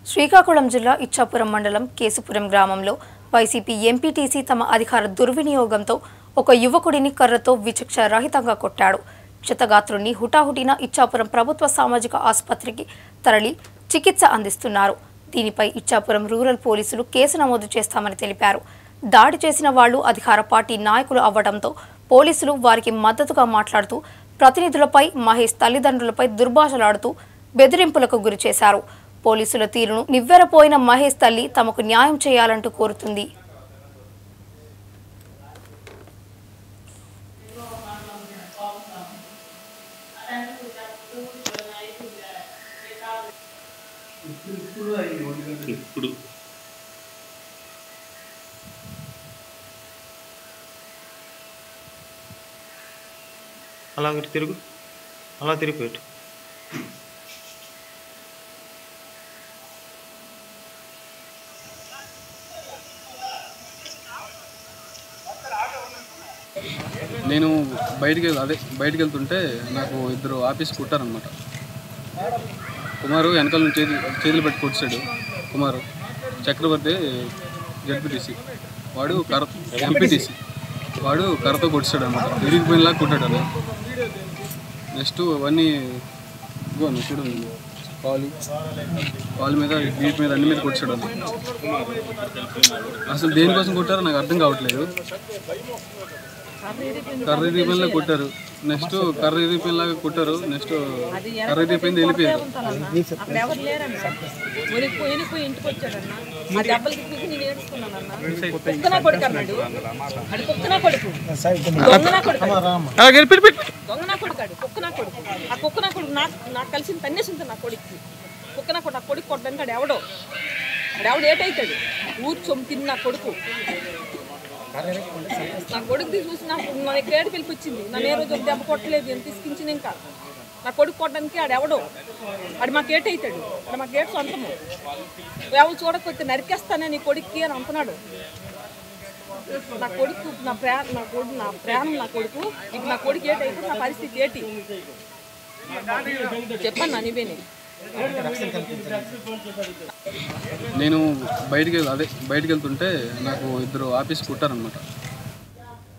శ్రీకాకుళం జిల్లా ఇచ్చాపురం మండలం కేసుపురం గ్రామంలో వైసీపీ ఎంపీటీసీ తమ అధికార దుర్వినియోగంతో ఒక యువకుడిని కర్రతో విచక్ష రహితంగా కొట్టాడు క్షతగాత్రుణ్ణి హుటాహుటిన ఇచ్చాపురం ప్రభుత్వ సామాజిక ఆసుపత్రికి తరలి చికిత్స అందిస్తున్నారు దీనిపై ఇచ్చాపురం రూరల్ పోలీసులు కేసు నమోదు చేస్తామని తెలిపారు దాడి చేసిన వాళ్లు అధికార పార్టీ నాయకులు అవ్వడంతో పోలీసులు వారికి మద్దతుగా మాట్లాడుతూ ప్రతినిధులపై మహేష్ తల్లిదండ్రులపై దుర్భాషలాడుతూ బెదిరింపులకు గురి చేశారు పోలీసుల తీరును నివ్వెరపోయిన మహేష్ తల్లి తమకు న్యాయం చేయాలంటూ కోరుతుంది ఇప్పుడు అలా ఒకటి తిరుగు అలా తిరిగిపోయాడు నేను బయటికి వెళ్- అదే బయటికి వెళ్తుంటే నాకు ఇద్దరు ఆఫీస్ కుట్టారనమాట కుమారు వెనకాల నుంచి చేతి చేతులు పెట్టి కొట్టాడు కుమారు చక్రవర్తి జడ్పీటీసీ వాడు కర ఎంపీటీసీ వాడు కర్రతో కొట్టాడు అనమాట విరిగిపోయినలా కొట్టాడు అలా నెక్స్ట్ అవన్నీ ఇగో నువ్వు చూడు కాలు కాలు మీద వీటి మీద అన్ని మీద కొట్టాడు అన్న అసలు దేనికోసం కొట్టారో నాకు అర్థం కావట్లేదు కర్రీ దీపంలో కొట్టారు నెక్స్ట్ కర్రీ దీపంలాగా కొట్టారు నెక్స్ట్ కర్రీ దీపం వెళ్ళిపోయారు అక్కడ ఎవరు లేరన్న మునిగిపోయి వెనిపోయి ఇంటికి వచ్చాడన్న ఆ దెబ్బలకి పీకి నేను ఏడుస్తున్నానన్న కుక్కనా కొడుకు అన్నాడు అది కుక్కనా కొడుకు దొంగనా కొడుకు దొంగనా కొడుకు అడు కుక్కనా కొడుకు ఆ కుక్కనా కొడుకు నాకు నాకు కలిసి తన్నేసింది నా కొడుక్కి కుక్కనా కొడుకు ఆ కొడుకు కొట్టడానికి ఆడు ఎవడో ఆడు ఎవడు ఏటైతాడు ఊరు సొమ్ము తిన్న నా కొడుకు నా కొడుకు చూసి నాకు నా దగ్గర ఏడు పిలిపించింది నన్ను ఏ రోజు ఒక దెబ్బ కొట్టలేదు ఎంత తీసుకించింది ఇంకా నా కొడుకు కొట్టడానికి ఆడు ఎవడో ఆడు మాకు ఏట అవుతాడు ఆడు మాకు ఏటు సొంతము ఎవరు చూడకపోతే నరికేస్తానే నీ కొడుక్కి అని అంటున్నాడు నా కొడుకు నా ప్రా నా కొడుకు నా ప్రాణం నా కొడుకు ఇప్పుడు నా కొడుకు ఏటి అయితే నా పరిస్థితి ఏటి చెప్పన్నా నీవేని నేను బయటికి వెళ్- అదే బయటికి వెళ్తుంటే నాకు ఇద్దరు ఆఫీస్ కుట్టారనమాట